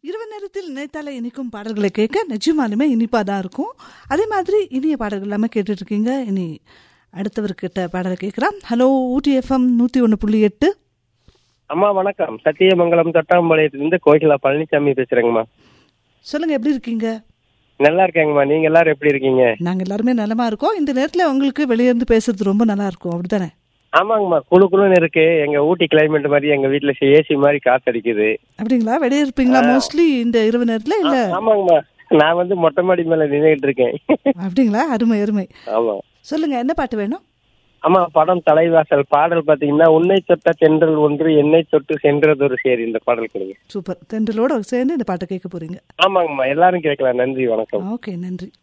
இரவு நேரத்தில் நினைத்தாலே இனிக்கும் பாடல்களை கேட்க நிஜமாலுமே இனிப்பாக தான் இருக்கும் அதே மாதிரி இனிய பாடல்கள் எல்லாமே கேட்டுட்டு இருக்கீங்க இனி அடுத்தவர்கிட்ட பாடலை கேட்குறான் ஹலோ ஊட்டி எஃப்எம் நூற்றி ஒன்று புள்ளி எட்டு அம்மா வணக்கம் சத்தியமங்கலம் தொட்டாம்பாளையத்திலிருந்து கோகிலா பழனிசாமி பேசுறேங்கம்மா சொல்லுங்க எப்படி இருக்கீங்க நல்லா இருக்கேங்கம்மா நீங்க எல்லாரும் எப்படி இருக்கீங்க நாங்கள் எல்லாருமே நலமா இருக்கோம் இந்த நேரத்தில் உங்களுக்கு வெளியே இருந்து பேசுறது ரொம்ப நல்லா இருக்கும் அப்படித்தானே ஆமாங்கம்மா குளு குளுன்னு இருக்கு எங்க ஊட்டி கிளைமேட் மாதிரி எங்க வீட்டுல ஏசி மாதிரி காத்தடிக்குது அப்படிங்களா வெளியே இருப்பீங்களா மோஸ்ட்லி இந்த இரவு நேரத்தில் இல்லை ஆமாங்கம்மா நான் வந்து மொட்டை மாடி மேல நின்றுகிட்டு இருக்கேன் அப்படிங்களா அருமை அருமை ஆமா சொல்லுங்க என்ன பாட்டு வேணும் ஆமா படம் தலைவாசல் பாடல் பாத்தீங்கன்னா உன்னை தொட்ட தென்றல் ஒன்று என்னை தொட்டு சென்றதொரு சேரி இந்த பாடல் கொடுங்க சூப்பர் தென்றலோட சேர்ந்து இந்த பாட்டை கேட்க போறீங்க ஆமாங்கம்மா எல்லாரும் கேட்கலாம் நன்றி வணக்கம் ஓகே நன்றி